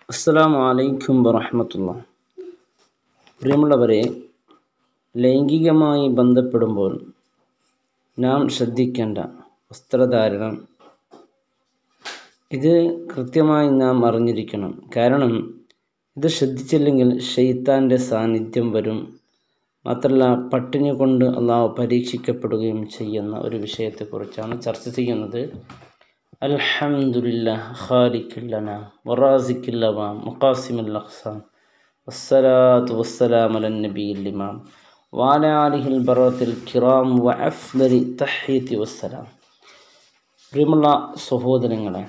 അസ്സലാമു അലൈക്കും വറഹമത്തുള്ള പ്രിയമുള്ളവരെ ലൈംഗികമായി ബന്ധപ്പെടുമ്പോൾ നാം ശ്രദ്ധിക്കേണ്ട വസ്ത്രധാരണം ഇത് കൃത്യമായി നാം അറിഞ്ഞിരിക്കണം കാരണം ഇത് ശ്രദ്ധിച്ചില്ലെങ്കിൽ ഷെയ്ത്താൻ്റെ സാന്നിധ്യം വരും മാത്രമല്ല പട്ടിണി കൊണ്ട് അള്ളാഹു പരീക്ഷിക്കപ്പെടുകയും ചെയ്യുന്ന ഒരു വിഷയത്തെക്കുറിച്ചാണ് ചർച്ച ചെയ്യുന്നത് അൽഹംദുലില്ലാ ഖാലിഖില്ലന വറാസിക്കില്ലവ മുഖാസിമുൽ അഖ്സാം വസ്സലാത്തു വസ്സലാം അലൻ നബിയിൽ ഇമാം വാല ആലിഹിൽ ബറത്തിൽ കിറാം വ അഫ്ലരി തഹീത്തി വസ്സലാം പ്രിയമുള്ള സഹോദരങ്ങളെ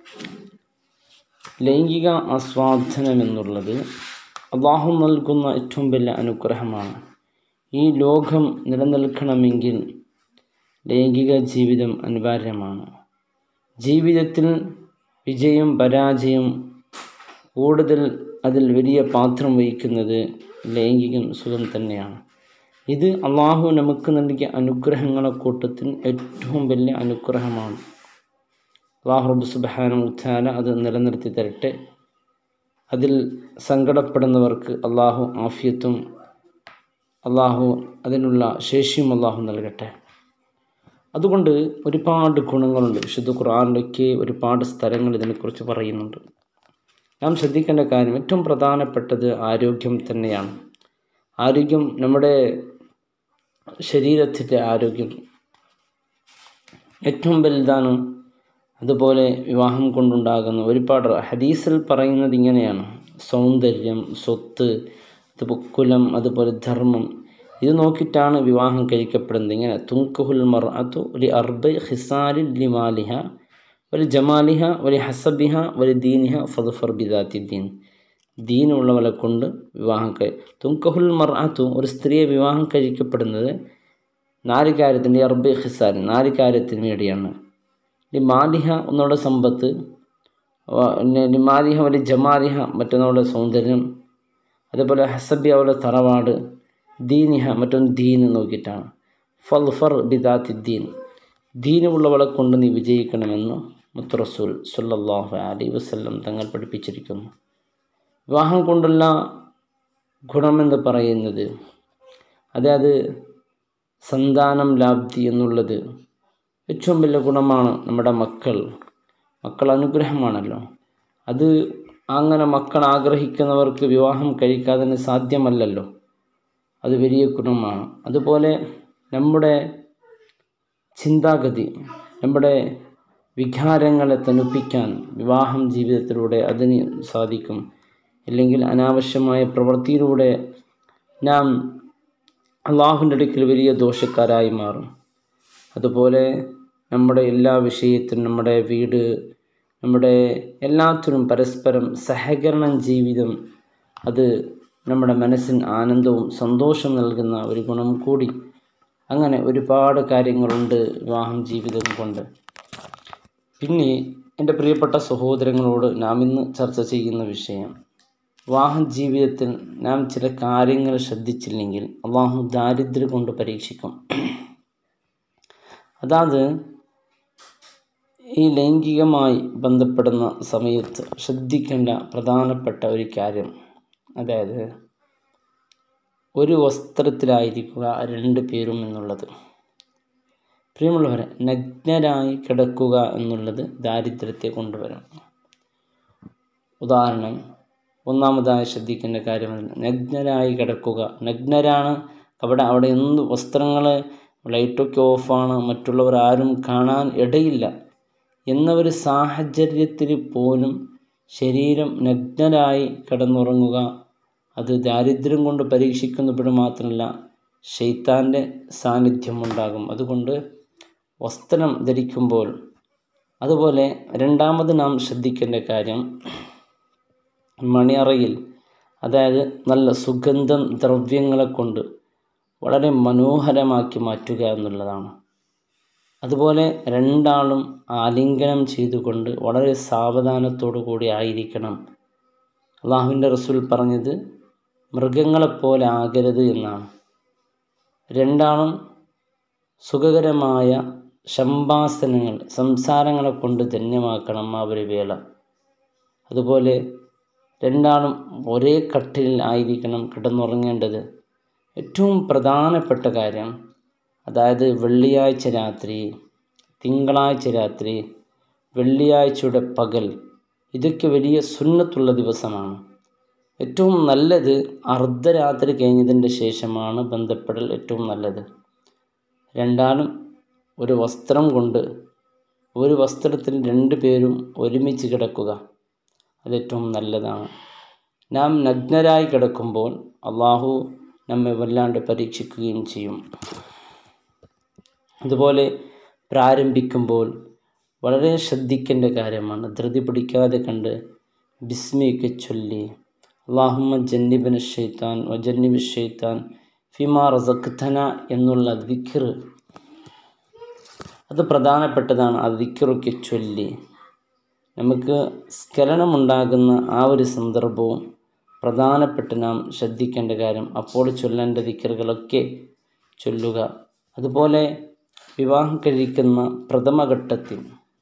ലൈംഗിക ആസ്വാദനം എന്നുള്ളത് അള്ളാഹു നൽകുന്ന ഏറ്റവും വലിയ അനുഗ്രഹമാണ് ഈ ലോകം നിലനിൽക്കണമെങ്കിൽ ലൈംഗിക ജീവിതം അനിവാര്യമാണ് ജീവിതത്തിൽ വിജയം പരാജയം കൂടുതൽ അതിൽ വലിയ പാത്രം വഹിക്കുന്നത് ലൈംഗികം സുഖം തന്നെയാണ് ഇത് അള്ളാഹു നമുക്ക് നൽകിയ അനുഗ്രഹങ്ങളെ കൂട്ടത്തിൽ ഏറ്റവും വലിയ അനുഗ്രഹമാണ് അള്ളാഹു റബ്ബ് സുബാന ഉത്താല അത് നിലനിർത്തി തരട്ടെ അതിൽ സങ്കടപ്പെടുന്നവർക്ക് അള്ളാഹു ആഫിയത്തും അള്ളാഹു അതിനുള്ള ശേഷിയും അള്ളാഹു നൽകട്ടെ അതുകൊണ്ട് ഒരുപാട് ഗുണങ്ങളുണ്ട് വിശുദ്ധ ഖുർആാനിലൊക്കെ ഒരുപാട് സ്ഥലങ്ങൾ ഇതിനെക്കുറിച്ച് പറയുന്നുണ്ട് നാം ശ്രദ്ധിക്കേണ്ട കാര്യം ഏറ്റവും പ്രധാനപ്പെട്ടത് ആരോഗ്യം തന്നെയാണ് ആരോഗ്യം നമ്മുടെ ശരീരത്തിൻ്റെ ആരോഗ്യം ഏറ്റവും വലുതാണ് അതുപോലെ വിവാഹം കൊണ്ടുണ്ടാകുന്ന ഒരുപാട് ഹദീസിൽ പറയുന്നത് ഇങ്ങനെയാണ് സൗന്ദര്യം സ്വത്ത് അതുപോലെ കുലം അതുപോലെ ധർമ്മം ഇത് നോക്കിയിട്ടാണ് വിവാഹം കഴിക്കപ്പെടുന്നത് ഇങ്ങനെ തുങ്കഹുൽ മർ അതു ഒരു അർബ് ഹിസാലിൽ ലിമാലിഹ ഒരു ജമാലിഹ ഒരു ഹസബിഹ ഒരു ദീനിഹ ഫതുഫർ ബിദാത്തി ദീൻ ദീനുള്ളവരെ കൊണ്ട് വിവാഹം കഴി തുങ്കഹുൽ മർ അതു ഒരു സ്ത്രീയെ വിവാഹം കഴിക്കപ്പെടുന്നത് നാല് കാര്യത്തിൻ്റെ അർബ് ഹിസാൽ നാല് കാര്യത്തിന് വേണ്ടിയാണ് ലിമാലിഹ ഒന്നുകൂടെ സമ്പത്ത് ലിമാലിഹ ഒരു ജമാലിഹ മറ്റൊന്നുകൂടെ സൗന്ദര്യം അതേപോലെ ഹസബി അവളുടെ തറവാട് ദീനിഹ മറ്റൊന്ന് ദീന് നോക്കിയിട്ടാണ് ഫൽ ഫർ ബിദാത്തി ദീൻ ദീനുള്ളവളെ കൊണ്ട് നീ വിജയിക്കണമെന്ന് മുത്തറസൂൽ സുല്ലാഹു അലൈ വസ്ല്ലം തങ്ങൾ പഠിപ്പിച്ചിരിക്കുന്നു വിവാഹം കൊണ്ടുള്ള ഗുണമെന്ന് പറയുന്നത് അതായത് സന്താനം ലാബ്ധി എന്നുള്ളത് ഏറ്റവും വലിയ ഗുണമാണ് നമ്മുടെ മക്കൾ മക്കൾ അനുഗ്രഹമാണല്ലോ അത് അങ്ങനെ മക്കൾ ആഗ്രഹിക്കുന്നവർക്ക് വിവാഹം കഴിക്കാതെ സാധ്യമല്ലല്ലോ അത് വലിയ ഗുണമാണ് അതുപോലെ നമ്മുടെ ചിന്താഗതി നമ്മുടെ വികാരങ്ങളെ തണുപ്പിക്കാൻ വിവാഹം ജീവിതത്തിലൂടെ അതിന് സാധിക്കും അല്ലെങ്കിൽ അനാവശ്യമായ പ്രവൃത്തിയിലൂടെ നാം അള്ളാഹുവിൻ്റെ അടുക്കൽ വലിയ ദോഷക്കാരായി മാറും അതുപോലെ നമ്മുടെ എല്ലാ വിഷയത്തിനും നമ്മുടെ വീട് നമ്മുടെ എല്ലാത്തിനും പരസ്പരം സഹകരണം ജീവിതം അത് നമ്മുടെ മനസ്സിന് ആനന്ദവും സന്തോഷം നൽകുന്ന ഒരു ഗുണം കൂടി അങ്ങനെ ഒരുപാട് കാര്യങ്ങളുണ്ട് വിവാഹം ജീവിതം കൊണ്ട് പിന്നെ എൻ്റെ പ്രിയപ്പെട്ട സഹോദരങ്ങളോട് നാം ഇന്ന് ചർച്ച ചെയ്യുന്ന വിഷയം വിവാഹ ജീവിതത്തിൽ നാം ചില കാര്യങ്ങൾ ശ്രദ്ധിച്ചില്ലെങ്കിൽ അള്ളാഹു ദാരിദ്ര്യം കൊണ്ട് പരീക്ഷിക്കും അതായത് ഈ ലൈംഗികമായി ബന്ധപ്പെടുന്ന സമയത്ത് ശ്രദ്ധിക്കേണ്ട പ്രധാനപ്പെട്ട ഒരു കാര്യം അതായത് ഒരു വസ്ത്രത്തിലായിരിക്കുക രണ്ട് പേരും എന്നുള്ളത് പ്രിയമുള്ളവരെ നഗ്നരായി കിടക്കുക എന്നുള്ളത് ദാരിദ്ര്യത്തെ കൊണ്ടുവരും ഉദാഹരണം ഒന്നാമതായി ശ്രദ്ധിക്കേണ്ട കാര്യം നഗ്നരായി കിടക്കുക നഗ്നരാണ് അവിടെ അവിടെ എന്ത് വസ്ത്രങ്ങൾ ലൈറ്റൊക്കെ ഓഫാണ് മറ്റുള്ളവർ ആരും കാണാൻ ഇടയില്ല എന്ന ഒരു സാഹചര്യത്തിൽ പോലും ശരീരം നഗ്നരായി കിടന്നുറങ്ങുക അത് ദാരിദ്ര്യം കൊണ്ട് പരീക്ഷിക്കുന്നപ്പോൾ മാത്രമല്ല ഷെയ്ത്താൻ്റെ സാന്നിധ്യം ഉണ്ടാകും അതുകൊണ്ട് വസ്ത്രം ധരിക്കുമ്പോൾ അതുപോലെ രണ്ടാമത് നാം ശ്രദ്ധിക്കേണ്ട കാര്യം മണിയറയിൽ അതായത് നല്ല സുഗന്ധം ദ്രവ്യങ്ങളെ കൊണ്ട് വളരെ മനോഹരമാക്കി മാറ്റുക എന്നുള്ളതാണ് അതുപോലെ രണ്ടാളും ആലിംഗനം ചെയ്തുകൊണ്ട് വളരെ സാവധാനത്തോടു കൂടി ആയിരിക്കണം അള്ളാഹുവിൻ്റെ റസൂൽ പറഞ്ഞത് മൃഗങ്ങളെപ്പോലെ ആകരുത് എന്നാണ് രണ്ടാളും സുഖകരമായ ശംഭാസനങ്ങൾ സംസാരങ്ങളെ കൊണ്ട് ധന്യമാക്കണം ആ ഒരു വേള അതുപോലെ രണ്ടാളും ഒരേ കട്ടിലിൽ ആയിരിക്കണം കിടന്നുറങ്ങേണ്ടത് ഏറ്റവും പ്രധാനപ്പെട്ട കാര്യം അതായത് വെള്ളിയാഴ്ച രാത്രി തിങ്കളാഴ്ച രാത്രി വെള്ളിയാഴ്ചയുടെ പകൽ ഇതൊക്കെ വലിയ സുന്നത്തുള്ള ദിവസമാണ് ഏറ്റവും നല്ലത് അർദ്ധരാത്രി കഴിഞ്ഞതിൻ്റെ ശേഷമാണ് ബന്ധപ്പെടൽ ഏറ്റവും നല്ലത് രണ്ടാളും ഒരു വസ്ത്രം കൊണ്ട് ഒരു വസ്ത്രത്തിൽ രണ്ടു പേരും ഒരുമിച്ച് കിടക്കുക അതേറ്റവും നല്ലതാണ് നാം നഗ്നരായി കിടക്കുമ്പോൾ അള്ളാഹു നമ്മെ വല്ലാണ്ട് പരീക്ഷിക്കുകയും ചെയ്യും അതുപോലെ പ്രാരംഭിക്കുമ്പോൾ വളരെ ശ്രദ്ധിക്കേണ്ട കാര്യമാണ് ധൃതി പിടിക്കാതെ കണ്ട് ബിസ്മിയൊക്കെ ചൊല്ലി അള്ളാഹുമ്മ ജന്നിബിന് ഷെയ്ത്താൻ വജന്നിബ് ഷെയ്ത്താൻ ഫിമാ റസഖ്തന എന്നുള്ള ദിഖർ അത് പ്രധാനപ്പെട്ടതാണ് ആ ദിക്കറൊക്കെ ചൊല്ലി നമുക്ക് സ്ഖലനമുണ്ടാകുന്ന ആ ഒരു സന്ദർഭവും പ്രധാനപ്പെട്ട് നാം ശ്രദ്ധിക്കേണ്ട കാര്യം അപ്പോൾ ചൊല്ലേണ്ട ദിക്കറുകളൊക്കെ ചൊല്ലുക അതുപോലെ വിവാഹം കഴിക്കുന്ന പ്രഥമഘട്ടത്തിൽ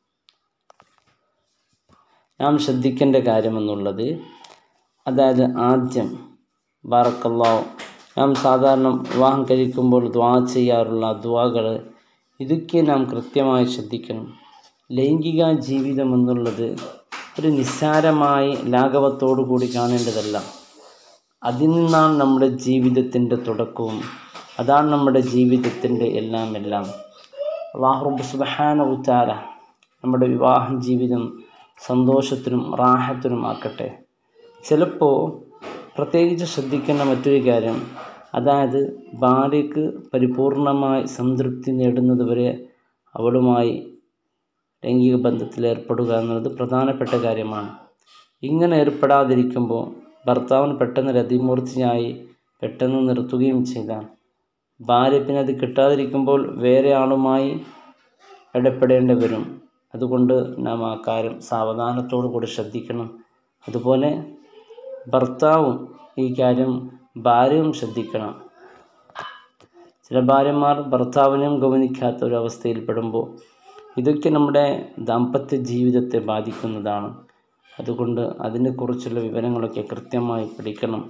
നാം ശ്രദ്ധിക്കേണ്ട കാര്യമെന്നുള്ളത് അതായത് ആദ്യം ബാറക്കല്ലാവ് നാം സാധാരണ വിവാഹം കഴിക്കുമ്പോൾ ദ്വാ ചെയ്യാറുള്ള ദ്വാകൾ ഇതൊക്കെ നാം കൃത്യമായി ശ്രദ്ധിക്കണം ലൈംഗിക ജീവിതം എന്നുള്ളത് ഒരു നിസ്സാരമായി ലാഘവത്തോടു കൂടി കാണേണ്ടതല്ല അതിൽ നിന്നാണ് നമ്മുടെ ജീവിതത്തിൻ്റെ തുടക്കവും അതാണ് നമ്മുടെ ജീവിതത്തിൻ്റെ എല്ലാം എല്ലാം അള്ളാഹുറബ് സുബഹാന ഉച്ചാര നമ്മുടെ വിവാഹ ജീവിതം സന്തോഷത്തിനും റാഹത്തിനും ആക്കട്ടെ ചിലപ്പോൾ പ്രത്യേകിച്ച് ശ്രദ്ധിക്കേണ്ട മറ്റൊരു കാര്യം അതായത് ഭാര്യയ്ക്ക് പരിപൂർണമായി സംതൃപ്തി നേടുന്നത് വരെ അവളുമായി ലൈംഗിക ബന്ധത്തിൽ ഏർപ്പെടുക എന്നുള്ളത് പ്രധാനപ്പെട്ട കാര്യമാണ് ഇങ്ങനെ ഏർപ്പെടാതിരിക്കുമ്പോൾ ഭർത്താവിന് പെട്ടെന്ന് രതിമൂർത്തിയായി പെട്ടെന്ന് നിർത്തുകയും ചെയ്താൽ ഭാര്യ പിന്നെ അത് കിട്ടാതിരിക്കുമ്പോൾ വേറെ ആളുമായി ഇടപെടേണ്ടി വരും അതുകൊണ്ട് നാം ആ കാര്യം സാവധാനത്തോടു കൂടി ശ്രദ്ധിക്കണം അതുപോലെ ഭർത്താവും ഈ കാര്യം ഭാര്യയും ശ്രദ്ധിക്കണം ചില ഭാര്യമാർ ഭർത്താവിനെയും ഗവനിക്കാത്ത ഒരു അവസ്ഥയിൽ പെടുമ്പോൾ ഇതൊക്കെ നമ്മുടെ ദാമ്പത്യ ജീവിതത്തെ ബാധിക്കുന്നതാണ് അതുകൊണ്ട് അതിനെക്കുറിച്ചുള്ള വിവരങ്ങളൊക്കെ കൃത്യമായി പഠിക്കണം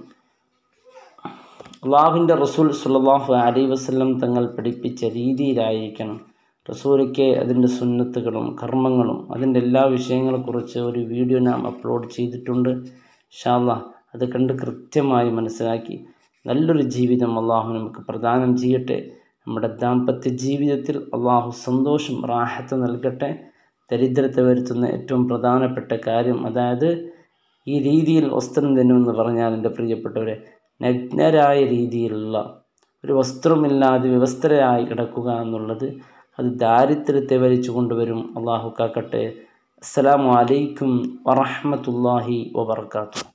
അള്ളാഹുവിൻ്റെ റസൂൽ സുല്ലാഹു അലൈ വസ്ലം തങ്ങൾ പഠിപ്പിച്ച രീതിയിലായിരിക്കണം റസൂലയ്ക്ക് അതിൻ്റെ സുന്നത്തുകളും കർമ്മങ്ങളും അതിൻ്റെ എല്ലാ വിഷയങ്ങളെക്കുറിച്ച് ഒരു വീഡിയോ നാം അപ്ലോഡ് ചെയ്തിട്ടുണ്ട് ഷാല്ല അത് കണ്ട് കൃത്യമായി മനസ്സിലാക്കി നല്ലൊരു ജീവിതം അള്ളാഹു നമുക്ക് പ്രദാനം ചെയ്യട്ടെ നമ്മുടെ ദാമ്പത്യ ജീവിതത്തിൽ അള്ളാഹു സന്തോഷം റാഹത്ത് നൽകട്ടെ ദരിദ്രത്തെ വരുത്തുന്ന ഏറ്റവും പ്രധാനപ്പെട്ട കാര്യം അതായത് ഈ രീതിയിൽ വസ്ത്രം തന്നുമെന്ന് പറഞ്ഞാൽ എൻ്റെ പ്രിയപ്പെട്ടവരെ നഗ്നരായ രീതിയിലുള്ള ഒരു വസ്ത്രമില്ലാതെ വ്യവസ്ഥരായി കിടക്കുക എന്നുള്ളത് അത് ദാരിദ്ര്യത്തെ വലിച്ചു കൊണ്ടുവരും അള്ളാഹു കാക്കട്ടെ അസ്സലാമു അലൈക്കും വറഹമത്തല്ലാഹി വബർക്കാത്തു